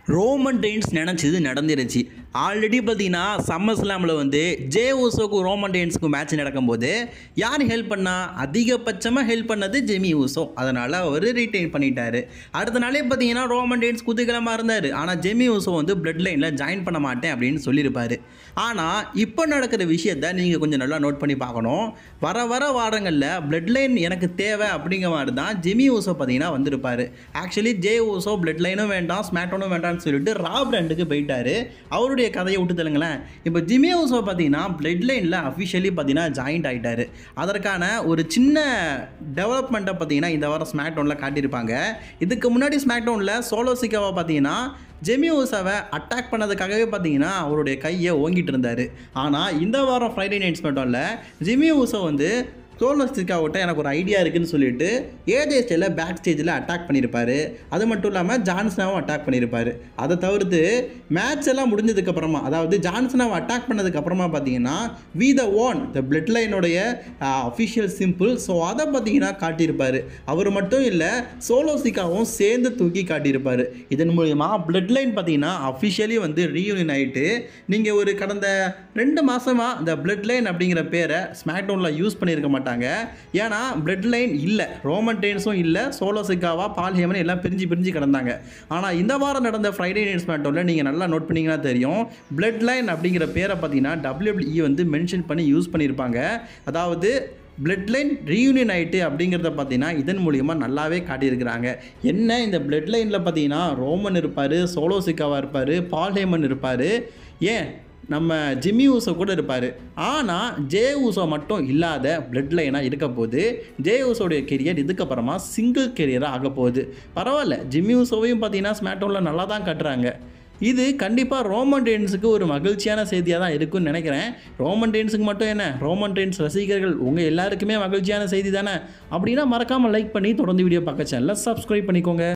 Roman Reigns நினச்சது நடந்துருச்சு already பார்த்தீங்கன்னா சம்மர் ஸ்லாமில் வந்து ஜே ஊசோக்கும் ரோமன் ரெயின்ஸுக்கும் மேட்ச் நடக்கும்போது யார் ஹெல்ப் பண்ணா அதிகபட்சமாக ஹெல்ப் பண்ணது ஜெமி ஊசோ அதனால் அவர் ரீட்டைன் பண்ணிட்டாரு அடுத்த நாளே பார்த்தீங்கன்னா ரோமன் ரெயின்ஸ் குதூகலமாக இருந்தார் ஆனால் ஜெமி ஊசோ வந்து பிளட் லைனில் ஜாயின் பண்ண மாட்டேன் அப்படின்னு சொல்லியிருப்பாரு ஆனால் இப்போ நடக்கிற விஷயத்த நீங்கள் கொஞ்சம் நல்லா நோட் பண்ணி பார்க்கணும் வர வர வாரங்களில் பிளட் லைன் எனக்கு தேவை அப்படிங்கிற மாதிரி தான் ஜெமி ஊசோ பார்த்தீங்கன்னா வந்திருப்பாரு ஆக்சுவலி ஜே ஊசோ பிளட் லைனும் வேண்டாம் ஸ்மாட்டோனும் வேண்டாம்னு சொல்லிட்டு ராப் ரெண்டுக்கு போயிட்டாரு அவருடைய கதையை விட்டு தள்ளுங்களேன் இப்போ ஜிமி ஊசோ பார்த்தீங்கன்னா பிளட் லைனில் அஃபிஷியலி பார்த்தீங்கன்னா ஜாயின்ட் ஆகிட்டாரு அதற்கான ஒரு சின்ன டெவலப்மெண்ட்டை பார்த்தீங்கன்னா இந்த வாரம் ஸ்மாக் டவுனில் காட்டியிருப்பாங்க இதுக்கு முன்னாடி ஸ்மாக் டவுனில் சோலோ சிக்காவை பார்த்தீங்கன்னா ஜெமி ஊசாவை அட்டாக் பண்ணதுக்காகவே பார்த்தீங்கன்னா அவருடைய கையை ஓங்கிட்டு இருந்தார் ஆனால் இந்த வாரம் ஃப்ரைடே நைட்ஸ் மட்டும் ஜிமி ஊசோ வந்து சோலோ சிக்காவிட்ட எனக்கு ஒரு ஐடியா இருக்குன்னு சொல்லிட்டு ஏஜே ஸ்டேல பேக் ஸ்டேஜில் அட்டாக் பண்ணியிருப்பாரு அது மட்டும் இல்லாமல் ஜான்சனாவும் அட்டாக் பண்ணியிருப்பாரு அதை தவிர்த்து மேட்ச் எல்லாம் முடிஞ்சதுக்கப்புறமா அதாவது ஜான்சனாவை அட்டாக் பண்ணதுக்கப்புறமா பார்த்தீங்கன்னா we the one the blood லைனுடைய அஃபிஷியல் சிம்பிள் ஸோ அதை பார்த்தீங்கன்னா காட்டியிருப்பாரு அவர் மட்டும் இல்லை சோலோ சிக்காவும் சேர்ந்து தூக்கி காட்டியிருப்பாரு இதன் மூலியமா பிளட் லைன் பார்த்தீங்கன்னா அஃபிஷியலி வந்து ரீயூனியன் ஆகிட்டு நீங்கள் ஒரு கடந்த ரெண்டு மாதமாக இந்த பிளட் லைன் அப்படிங்கிற பேரை ஸ்மாக் டவுனில் யூஸ் பண்ணியிருக்க மாட்டாங்க ஏன்னா பிளட் லைன் இல்லை ரோமன் டெயின்ஸும் இல்லை சோலோ சிக்காவா பால் ஹேமன் எல்லாம் பிரிஞ்சு பிரிஞ்சு கிடந்தாங்க ஆனால் இந்த வாரம் நடந்த ஃப்ரைடே நைட் ஸ்மாக் டவுனில் நீங்கள் நல்லா நோட் பண்ணிங்கன்னா தெரியும் பிளட் லைன் அப்படிங்கிற பேரை பார்த்தீங்கன்னா டபிள்யூபிள்இ வந்து மென்ஷன் பண்ணி யூஸ் பண்ணியிருப்பாங்க அதாவது பிளட் லைன் ரீயூனியன் ஆகிட்டு அப்படிங்கிறத பார்த்தீங்கன்னா இதன் மூலியமாக நல்லாவே காட்டியிருக்கிறாங்க என்ன இந்த பிளட் லைனில் பார்த்தீங்கன்னா ரோமன் இருப்பார் சோலோ சிக்காவாக இருப்பார் பால் ஹேமன் இருப்பார் ஏன் நம்ம ஜிம்மி ஊசோ கூட இருப்பார் ஆனால் ஜே ஊசோ மட்டும் இல்லாத பிளட் லைனாக இருக்க போது ஜே ஊசோடைய கெரியர் இதுக்கப்புறமா சிங்கிள் கெரியராக ஆக போகுது பரவாயில்ல ஜிம்மி ஊசோவையும் பார்த்தீங்கன்னா ஸ்மாட்டோனில் நல்லா தான் கட்டுறாங்க இது கண்டிப்பாக ரோமன் டெயின்ஸுக்கு ஒரு மகிழ்ச்சியான செய்தியாக தான் இருக்கும்னு நினைக்கிறேன் ரோமன் டெயின்ஸுக்கு மட்டும் என்ன ரோமன் டெயின்ஸ் ரசிகர்கள் உங்கள் எல்லாருக்குமே மகிழ்ச்சியான செய்தி தானே அப்படின்னா மறக்காமல் லைக் பண்ணி தொடர்ந்து வீடியோ பார்க்க சேனலில் சப்ஸ்கிரைப் பண்ணிக்கோங்க